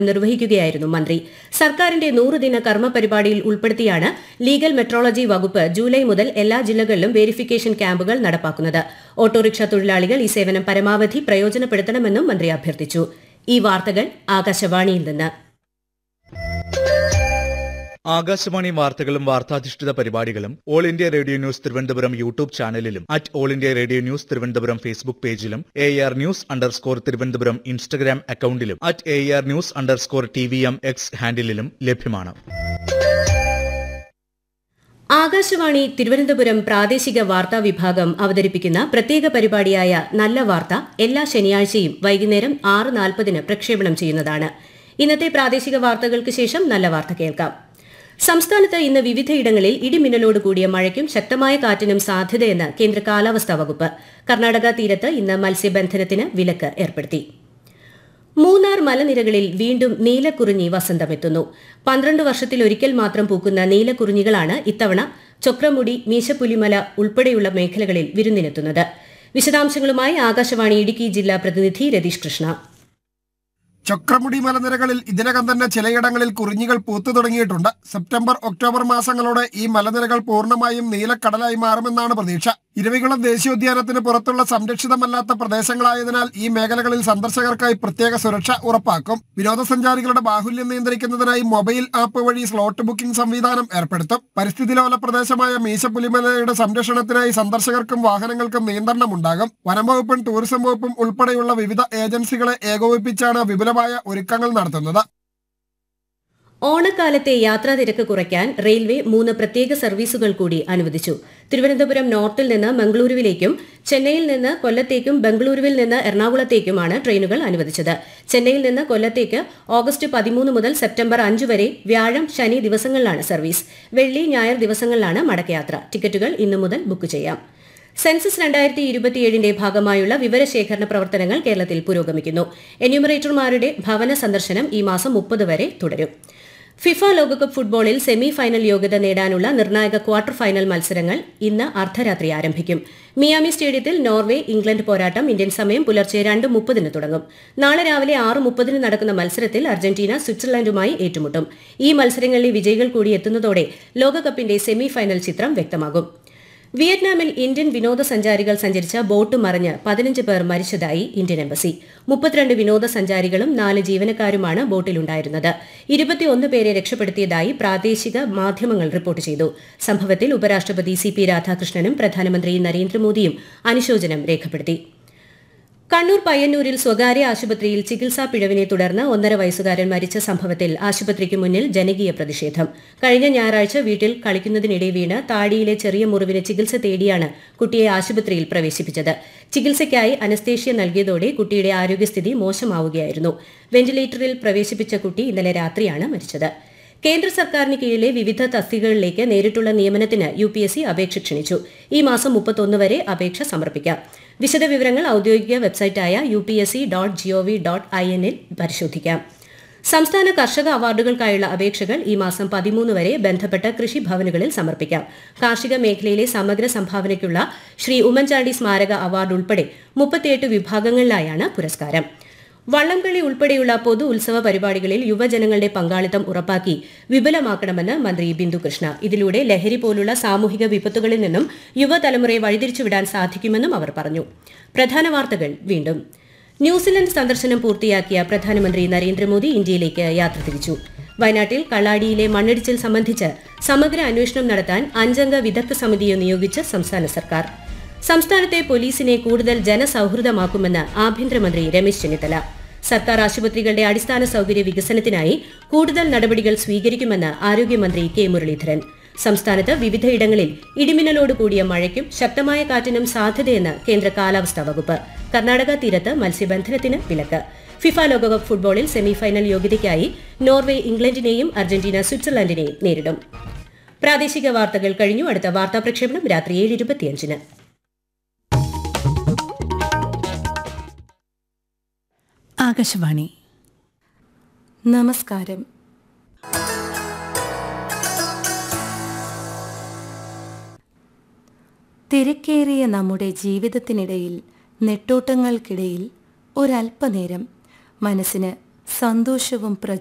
നിർവഹിക്കുകയായിരുന്നു മന്ത്രി സർക്കാരിന്റെ നൂറുദിന കർമ്മ പരിപാടിയിൽ ഉൾപ്പെടുത്തിയാണ് ലീഗൽ മെട്രോളജി വകുപ്പ് ജൂലൈ മുതൽ എല്ലാ ജില്ലകളിലും വെരിഫിക്കേഷൻ ക്യാമ്പുകൾ നടപ്പാക്കുന്നത് ഓട്ടോറിക്ഷ തൊഴിലാളികൾ ഈ സേവനം പരമാവധി പ്രയോജനപ്പെടുത്തണമെന്നും മന്ത്രി അഭ്യർത്ഥിച്ചു ഈ വാർത്തകൾ ആകാശവാണിയിൽ നിന്ന് ആകാശവാണി വാർത്തകളും വാർത്താധിഷ്ഠിത പരിപാടികളും all India radio news Thiruvananthapuram YouTube ചാനലിലും at all India radio news Thiruvananthapuram Facebook പേജിലും A R news underscore Thiruvananthapuram Instagram അക്കൌണ്ടിലും at A R news underscore T V M X ഹാൻഡിലും ലഭ്യമാണ് ആകാശവാണി തിരുവനന്തപുരം പ്രാദേശിക വാർത്താ വിഭാഗം അവതരിപ്പിക്കുന്ന പ്രത്യേക പരിപാടിയായ നല്ല വാർത്ത എല്ലാ ശനിയാഴ്ചയും വൈകുന്നേരം ആറ് നാൽപ്പതിന് പ്രക്ഷേപണം ചെയ്യുന്നതാണ് ഇന്നത്തെ പ്രാദേശിക വാർത്തകൾക്ക് ശേഷം നല്ല വാർത്ത കേൾക്കാം സംസ്ഥാനത്ത് ഇന്ന് വിവിധയിടങ്ങളിൽ ഇടിമിന്നലോട് കൂടിയ മഴയ്ക്കും ശക്തമായ കാറ്റിനും സാധ്യതയെന്ന് കേന്ദ്ര കാലാവസ്ഥാ വകുപ്പ് കർണാടക തീരത്ത് ഇന്ന് മത്സ്യബന്ധനത്തിന് വിലക്ക് ഏർപ്പെടുത്തി മൂന്നാർ മലനിരകളിൽ വീണ്ടും നീലക്കുറിഞ്ഞി വസന്തമെത്തുന്നു പന്ത്രണ്ട് വർഷത്തിലൊരിക്കൽ മാത്രം പൂക്കുന്ന നീലക്കുറിഞ്ഞികളാണ് ഇത്തവണ ചൊക്രമുടി മീശപ്പുലിമല ഉൾപ്പെടെയുള്ള മേഖലകളിൽ വിരുന്നിനെത്തുന്നത് വിശദാംശങ്ങളുമായി ആകാശവാണി ഇടുക്കി ജില്ലാ പ്രതിനിധി രതീഷ് കൃഷ്ണ ചക്രമുടി മലനിരകളിൽ ഇതിനകം തന്നെ ചിലയിടങ്ങളിൽ കുറിഞ്ഞികൾ പൂത്തു തുടങ്ങിയിട്ടുണ്ട് സെപ്റ്റംബർ ഒക്ടോബർ മാസങ്ങളോടെ ഈ മലനിരകൾ പൂർണ്ണമായും നീലക്കടലായി മാറുമെന്നാണ് പ്രതീക്ഷ ഇരവികുളം ദേശീയോദ്യാനത്തിന് പുറത്തുള്ള സംരക്ഷിതമല്ലാത്ത പ്രദേശങ്ങളായതിനാൽ ഈ മേഖലകളിൽ സന്ദർശകർക്കായി പ്രത്യേക സുരക്ഷ ഉറപ്പാക്കും വിനോദസഞ്ചാരികളുടെ ബാഹുല്യം നിയന്ത്രിക്കുന്നതിനായി മൊബൈൽ ആപ്പ് വഴി സ്ലോട്ട് ബുക്കിംഗ് സംവിധാനം ഏർപ്പെടുത്തും പരിസ്ഥിതി ലോല പ്രദേശമായ മീശപ്പുലിമലയുടെ സംരക്ഷണത്തിനായി സന്ദർശകർക്കും വാഹനങ്ങൾക്കും നിയന്ത്രണമുണ്ടാകും വനം വകുപ്പും ടൂറിസം വകുപ്പും ഉൾപ്പെടെയുള്ള വിവിധ ഏജൻസികളെ ഏകോപിപ്പിച്ചാണ് വിപുലമായ ഒരുക്കങ്ങൾ നടത്തുന്നത് ഓണക്കാലത്തെ യാത്രാ തിരക്ക് കുറയ്ക്കാൻ റെയിൽവേ മൂന്ന് പ്രത്യേക സർവീസുകൾ കൂടി അനുവദിച്ചു തിരുവനന്തപുരം നോർത്തിൽ നിന്ന് മംഗളൂരുവിലേക്കും ചെന്നൈയിൽ നിന്ന് കൊല്ലത്തേക്കും ബംഗളൂരുവിൽ നിന്ന് എറണാകുളത്തേക്കുമാണ് ട്രെയിനുകൾ അനുവദിച്ചത് ചെന്നൈയിൽ നിന്ന് കൊല്ലത്തേക്ക് ഓഗസ്റ്റ് പതിമൂന്ന് മുതൽ സെപ്റ്റംബർ അഞ്ച് വരെ വ്യാഴം ശനി ദിവസങ്ങളിലാണ് സർവീസ് വെള്ളി ഞായർ ദിവസങ്ങളിലാണ് മടക്കയാത്ര ടിക്കറ്റുകൾ ഇന്നു മുതൽ ബുക്ക് ചെയ്യാം സെൻസസ് രണ്ടായിരത്തി ഇരുപത്തിയേഴിന്റെ ഭാഗമായുള്ള വിവരശേഖരണ പ്രവർത്തനങ്ങൾ കേരളത്തിൽ പുരോഗമിക്കുന്നു എന്യൂമറേറ്റർമാരുടെ ഭവന സന്ദർശനം ഈ മാസം മുപ്പത് വരെ തുടരും ഫിഫ ലോകകപ്പ് ഫുട്ബോളിൽ സെമി ഫൈനൽ യോഗ്യത നേടാനുള്ള നിർണായക ക്വാർട്ടർ ഫൈനൽ മത്സരങ്ങൾ ഇന്ന് അർദ്ധരാത്രി ആരംഭിക്കും മിയാമി സ്റ്റേഡിയത്തിൽ നോർവേ ഇംഗ്ലണ്ട് പോരാട്ടം ഇന്ത്യൻ സമയം പുലർച്ചെ രണ്ട് മുപ്പതിന് തുടങ്ങും നാളെ രാവിലെ ആറ് മുപ്പതിന് നടക്കുന്ന മത്സരത്തിൽ അർജന്റീന സ്വിറ്റ്സർലൻഡുമായി ഏറ്റുമുട്ടും ഈ മത്സരങ്ങളിലെ വിജയികൾ കൂടി എത്തുന്നതോടെ ലോകകപ്പിന്റെ സെമി ഫൈനൽ ചിത്രം വ്യക്തമാകും വിയറ്റ്നാമിൽ ഇന്ത്യൻ വിനോദസഞ്ചാരികൾ സഞ്ചരിച്ച ബോട്ട് മറിഞ്ഞ് പതിനഞ്ച് പേർ മരിച്ചതായി ഇന്ത്യൻ എംബസി മുപ്പത്തിരണ്ട് വിനോദസഞ്ചാരികളും നാല് ജീവനക്കാരുമാണ് ബോട്ടിലുണ്ടായിരുന്നത് ഇരുപത്തിയൊന്ന് പേരെ രക്ഷപ്പെടുത്തിയതായി പ്രാദേശിക മാധ്യമങ്ങൾ റിപ്പോർട്ട് ചെയ്തു സംഭവത്തിൽ ഉപരാഷ്ട്രപതി സി പി രാധാകൃഷ്ണനും പ്രധാനമന്ത്രി നരേന്ദ്രമോദിയും അനുശോചനം രേഖപ്പെടുത്തി കണ്ണൂർ പയ്യന്നൂരിൽ സ്വകാര്യ ആശുപത്രിയിൽ ചികിത്സാ പിഴവിനെ തുടർന്ന് ഒന്നര വയസ്സുകാരൻ മരിച്ച സംഭവത്തിൽ ആശുപത്രിക്ക് മുന്നിൽ ജനകീയ പ്രതിഷേധം കഴിഞ്ഞ ഞായറാഴ്ച വീട്ടിൽ കളിക്കുന്നതിനിടെ വീണ് താടിയിലെ ചെറിയ മുറിവിന് ചികിത്സ തേടിയാണ് കുട്ടിയെ ആശുപത്രിയിൽ പ്രവേശിപ്പിച്ചത് ചികിത്സയ്ക്കായി അനസ്തേഷ്യ നൽകിയതോടെ കുട്ടിയുടെ ആരോഗ്യസ്ഥിതി മോശമാവുകയായിരുന്നു വെന്റിലേറ്ററിൽ പ്രവേശിപ്പിച്ച കുട്ടി ഇന്നലെ രാത്രിയാണ് മരിച്ചത് കേന്ദ്ര സർക്കാരിന് കീഴിലെ വിവിധ തസ്തികകളിലേക്ക് നേരിട്ടുള്ള നിയമനത്തിന് യു പി എസ് സി അപേക്ഷ ക്ഷണിച്ചു ഈ മാസം മുപ്പത്തൊന്ന് വരെ അപേക്ഷ സമർപ്പിക്കാം വിശദവിവരങ്ങൾ ഔദ്യോഗിക വെബ്സൈറ്റായ U P S C dot gov dot I എന്നിൽ പരിശോധിക്കാം സംസ്ഥാന കർഷക അവാർഡുകൾക്കായുള്ള അപേക്ഷകൾ ഈ മാസം പതിമൂന്ന് വരെ ബന്ധപ്പെട്ട കൃഷിഭവനുകളിൽ സമർപ്പിക്കാം കാർഷിക മേഖലയിലെ സമഗ്ര സംഭാവനയ്ക്കുള്ള ശ്രീ ഉമ്മൻചാണ്ടി സ്മാരക അവാർഡ് ഉൾപ്പെടെ മുപ്പത്തിയെട്ട് വിഭാഗങ്ങളിലായാണ് പുരസ്കാരം വള്ളംകളി ഉൾപ്പെടെയുള്ള പൊതു ഉത്സവ പരിപാടികളിൽ യുവജനങ്ങളുടെ പങ്കാളിത്തം ഉറപ്പാക്കി വിപുലമാക്കണമെന്ന് മന്ത്രി ബിന്ദു കൃഷ്ണ ഇതിലൂടെ ലഹരി പോലുള്ള സാമൂഹിക വിപത്തുകളിൽ നിന്നും യുവതലമുറയെ വഴിതിരിച്ചുവിടാൻ സാധിക്കുമെന്നും അവർ പറഞ്ഞു പ്രധാന വാർത്തകൾ വീണ്ടും ന്യൂസിലൻഡ് സന്ദർശനം പൂർത്തിയാക്കിയ പ്രധാനമന്ത്രി നരേന്ദ്രമോദി ഇന്ത്യയിലേക്ക് യാത്ര തിരിച്ചു വയനാട്ടിൽ കള്ളാടിയിലെ മണ്ണിടിച്ചിൽ സംബന്ധിച്ച് സമഗ്ര അന്വേഷണം നടത്താൻ അഞ്ചംഗ വിദഗ്ധ സമിതിയെ നിയോഗിച്ച് സംസ്ഥാന സർക്കാർ സംസ്ഥാനത്തെ പോലീസിനെ കൂടുതൽ ജനസൌഹൃദമാക്കുമെന്ന് ആഭ്യന്തരമന്ത്രി രമേശ് ചെന്നിത്തല സർക്കാർ ആശുപത്രികളുടെ അടിസ്ഥാന സൌകര്യ വികസനത്തിനായി കൂടുതൽ നടപടികൾ സ്വീകരിക്കുമെന്ന് ആരോഗ്യമന്ത്രി കെ മുരളീധരൻ സംസ്ഥാനത്ത് വിവിധയിടങ്ങളിൽ ഇടിമിന്നലോട് കൂടിയ മഴയ്ക്കും ശക്തമായ കാറ്റിനും സാധ്യതയെന്ന് കേന്ദ്ര കാലാവസ്ഥാ വകുപ്പ് കർണാടക തീരത്ത് മത്സ്യബന്ധനത്തിന് വിലക്ക് ഫിഫ ലോകകപ്പ് ഫുട്ബോളിൽ സെമിഫൈനൽ യോഗ്യതയ്ക്കായി നോർവേ ഇംഗ്ലണ്ടിനെയും അർജന്റീന സ്വിറ്റ്സർലൻഡിനെയും നേരിടും പ്രാദേശിക വാർത്തകൾ കഴിഞ്ഞു അടുത്ത വാർത്താ പ്രക്ഷേപണം രാത്രി ഏഴ് ഇരുപത്തിയഞ്ചിന് ആകാശവാണി നമസ്കാരം തിരക്കേറിയ നമ്മുടെ ജീവിതത്തിനിടയിൽ നെട്ടോട്ടങ്ങൾക്കിടയിൽ ഒരല്പനേരം മനസ്സിന് സന്തോഷവും